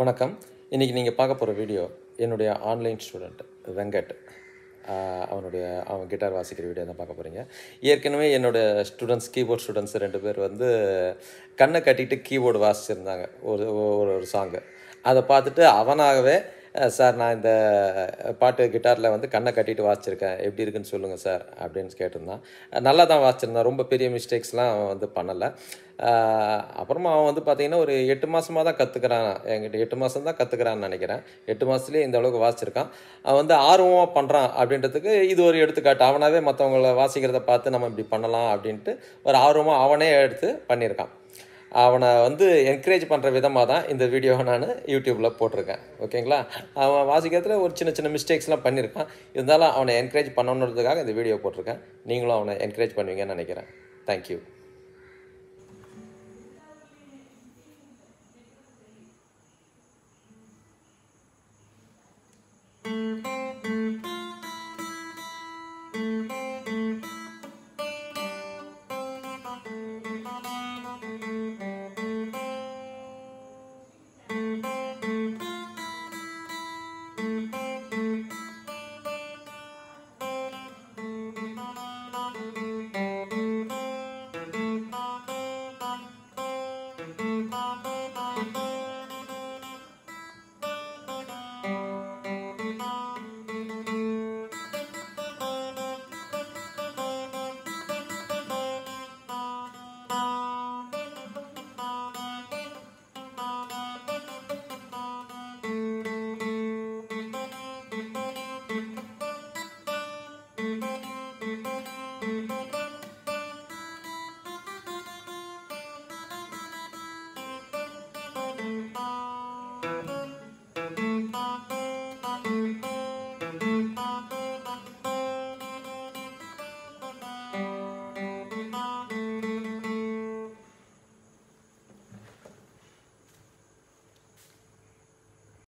வணக்கம் இன்றைக்கி நீங்கள் பார்க்க போகிற வீடியோ என்னுடைய ஆன்லைன் ஸ்டூடெண்ட் வெங்கட் ஆஹ் அவனுடைய அவன் கிட்டார் வாசிக்கிற வீடியோ தான் பார்க்க போகிறீங்க ஏற்கனவே என்னோடய ஸ்டூடெண்ட்ஸ் கீபோர்ட் ஸ்டூடெண்ட்ஸ் ரெண்டு பேர் வந்து கண்ணை கட்டிட்டு கீபோர்டு வாசிச்சிருந்தாங்க ஒரு ஒரு ஒரு சாங்கு அதை பார்த்துட்டு அவனாகவே அஹ் சார் நான் இந்த பாட்டு கிட்டாரில் வந்து கண்ணை கட்டிட்டு வாசிச்சிருக்கேன் எப்படி இருக்குன்னு சொல்லுங்கள் சார் அப்படின்னு கேட்டிருந்தான் நல்லா தான் வாசிச்சிருந்தான் ரொம்ப பெரிய மிஸ்டேக்ஸ்லாம் அவன் வந்து பண்ணலை அப்புறமா அவன் வந்து பார்த்தீங்கன்னா ஒரு எட்டு மாதமாக தான் கற்றுக்கிறான் என்கிட்ட எட்டு மாதம் தான் கற்றுக்கிறான்னு நினைக்கிறேன் எட்டு மாதத்துலேயே இந்த அளவுக்கு வாசிச்சிருக்கான் அவன் வந்து ஆர்வமாக பண்ணுறான் அப்படின்றதுக்கு இது ஒரு எடுத்துக்காட்டு அவனாவே மற்றவங்கள வாசிக்கிறத பார்த்து நம்ம இப்படி பண்ணலாம் அப்படின்ட்டு ஒரு ஆர்வமாக அவனே எடுத்து பண்ணியிருக்கான் அவனை வந்து என்கரேஜ் பண்ணுற விதமாக தான் இந்த வீடியோவை நான் யூடியூப்பில் போட்டிருக்கேன் ஓகேங்களா அவன் வாசிக்கிறதுல ஒரு சின்ன சின்ன மிஸ்டேக்ஸ்லாம் பண்ணியிருக்கான் இருந்தாலும் அவனை என்கரேஜ் பண்ணணுன்றதுக்காக இந்த வீடியோ போட்டிருக்கேன் நீங்களும் அவனை என்கரேஜ் பண்ணுவீங்கன்னு நினைக்கிறேன் தேங்க்யூ